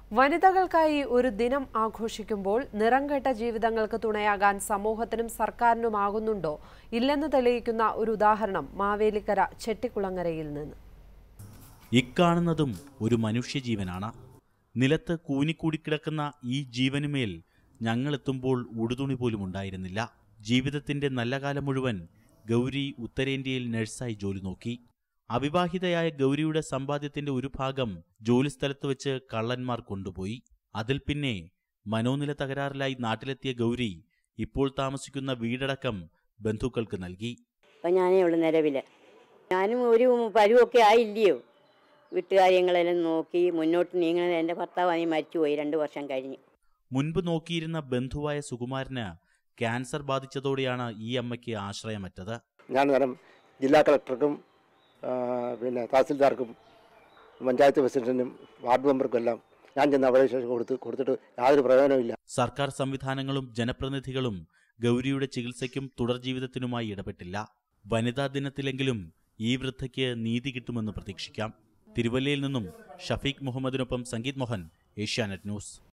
വനിതകൾക്കായി ഒരു ദിനം ആഘോഷിക്കുമ്പോൾ നിറംകെട്ട ജീവിതങ്ങൾക്ക് തുണയാകാൻ സമൂഹത്തിനും സർക്കാരിനുമാകുന്നുണ്ടോ ഇല്ലെന്ന് തെളിയിക്കുന്ന ഒരു ഉദാഹരണം മാവേലിക്കര ചെട്ടിക്കുളങ്ങരയിൽ നിന്ന് ഇക്കാണുന്നതും ഒരു മനുഷ്യജീവനാണ് നിലത്ത് കൂനിക്കൂടിക്കിടക്കുന്ന ഈ ജീവനുമേൽ ഞങ്ങളെത്തുമ്പോൾ ഉടുതുണി പോലും ഉണ്ടായിരുന്നില്ല ജീവിതത്തിന്റെ നല്ല കാലം മുഴുവൻ ഗൗരി ഉത്തരേന്ത്യയിൽ നഴ്സായി ജോലി നോക്കി അവിവാഹിതയായ ഗൗരിയുടെ സമ്പാദ്യത്തിന്റെ ഒരു ഭാഗം ജോലിസ്ഥലത്ത് വെച്ച് കള്ളന്മാർ കൊണ്ടുപോയി അതിൽ പിന്നെ മനോനില തകരാറിലായി നാട്ടിലെത്തിയ ഗൗരി ഇപ്പോൾ താമസിക്കുന്ന വീടടക്കം ബന്ധുക്കൾക്ക് നൽകി അപ്പം ഞാനേ ഉള്ളു നിലവിൽ ഞാനും ഒരു പരുവൊക്കെ ആയില്ലയോ വീട്ടുകാര്യങ്ങളെല്ലാം നോക്കി മുന്നോട്ട് നീങ്ങുന്നത് എൻ്റെ ഭർത്താവാണി മരിച്ചുപോയി രണ്ട് വർഷം കഴിഞ്ഞ് മുൻപ് നോക്കിയിരുന്ന ബന്ധുവായ സുകുമാരന് ക്യാൻസർ ബാധിച്ചതോടെയാണ് ഈ അമ്മയ്ക്ക് ആശ്രയമറ്റത് ഞാൻ നേരം ജില്ലാ കളക്ടർക്കും ആ, പിന്നെ തഹസിൽദാർക്കും പഞ്ചായത്ത് പ്രസിഡന്റിനും വാർഡ് മെമ്പർക്കും എല്ലാം ഞാൻ ചെന്ന് അപേക്ഷ കൊടുത്ത് കൊടുത്തിട്ട് യാതൊരു പ്രയോജനമില്ല സർക്കാർ സംവിധാനങ്ങളും ജനപ്രതിനിധികളും ഗൗരിയുടെ ചികിത്സയ്ക്കും തുടർ ജീവിതത്തിനുമായി ഇടപെട്ടില്ല വനിതാ ദിനത്തിലെങ്കിലും ഈ വൃദ്ധയ്ക്ക് നീതി കിട്ടുമെന്ന് പ്രതീക്ഷിക്കാം തിരുവല്ലയിൽ നിന്നും ഷഫീഖ് മുഹമ്മദിനൊപ്പം സംഗീത് മോഹൻ ഏഷ്യാനെറ്റ് ന്യൂസ്